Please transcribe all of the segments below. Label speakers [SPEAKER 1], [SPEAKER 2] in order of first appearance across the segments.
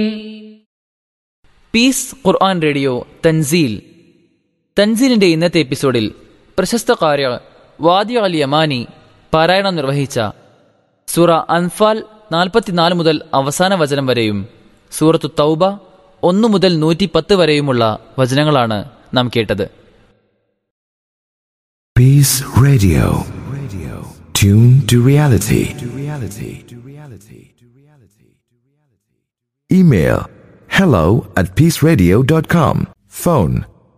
[SPEAKER 1] Piece ഖുർആൻ radio തൻസീൽ തൻസീലിന്റെ ഇന്നത്തെ എപ്പിസോഡിൽ പ്രശസ്ത കാര്യ വാദി അൽ യമാനി പാരായണം നിർവഹിച്ച സൂറ അൻഫാൽ നാൽപ്പത്തിനാല് മുതൽ അവസാന വചനം വരെയും സൂറത്തു തൗബ ഒന്നു മുതൽ നൂറ്റി പത്ത് വരെയുമുള്ള വചനങ്ങളാണ് നാം കേട്ടത്
[SPEAKER 2] Peace Radio. Radio. Tune to reality. To reality. To reality. To reality. Email hello at peaceradio.com. Phone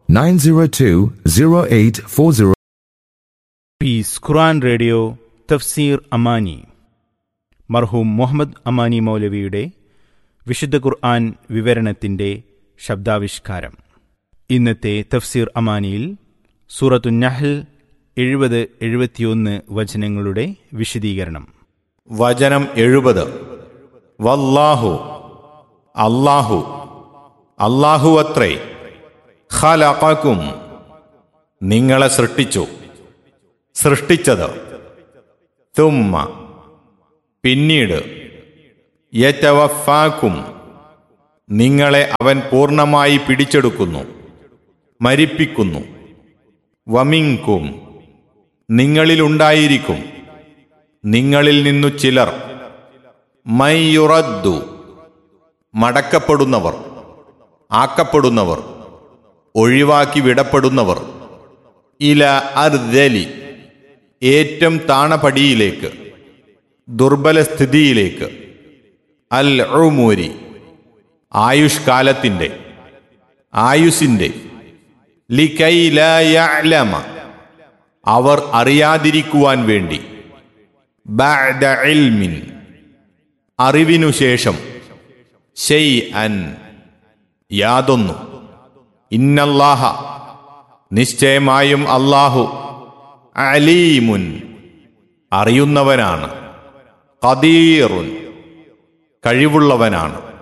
[SPEAKER 2] 902-0840.
[SPEAKER 3] Peace Quran radio തഫ്സീർ അമാനി മർഹൂം മുഹമ്മദ് അമാനി മൗലവിയുടെ വിശുദ്ധ ഖുർആൻ വിവരണത്തിന്റെ ശബ്ദാവിഷ്കാരം ഇന്നത്തെ തഫ്സീർ അമാനിയിൽ സൂറത്തു നഹൽ എഴുപത് എഴുപത്തിയൊന്ന് വചനങ്ങളുടെ വിശദീകരണം
[SPEAKER 4] വചനം എഴുപത് വല്ലാഹു അല്ലാഹു അല്ലാഹു അത്രേ ഖലഖക്കും നിങ്ങളെ സൃഷ്ടിച്ചു സൃഷ്ടിച്ചത് തുമ്മ പിന്നീട് യറ്റവഫാക്കും നിങ്ങളെ അവൻ പൂർണ്ണമായി പിടിച്ചെടുക്കുന്നു മരിപ്പിക്കുന്നു വമിങ്കും നിങ്ങളിലുണ്ടായിരിക്കും നിങ്ങളിൽ നിന്നു ചിലർ മൈയുറദ്ദു മടക്കപ്പെടുന്നവർ ആക്കപ്പെടുന്നവർ ഒഴിവാക്കി വിടപ്പെടുന്നവർ ഇല അർദലി ഏറ്റം താണപടിയിലേക്ക് ദുർബല സ്ഥിതിയിലേക്ക് അൽ ഉമൂരി ആയുഷ്കാലത്തിൻ്റെ ആയുസിൻ്റെ ലിക്കൈലമ അവർ അറിയാതിരിക്കുവാൻ വേണ്ടി ബഅദ ഇൽമിൻ അറിവിനു ശേഷം ഷെയ് അൻ യാതൊന്നു ഇന്നല്ലാഹ നിശ്ചയമായും അല്ലാഹു അലീമുൻ അറിയുന്നവനാണ് കദീറുൻ കഴിവുള്ളവനാണ്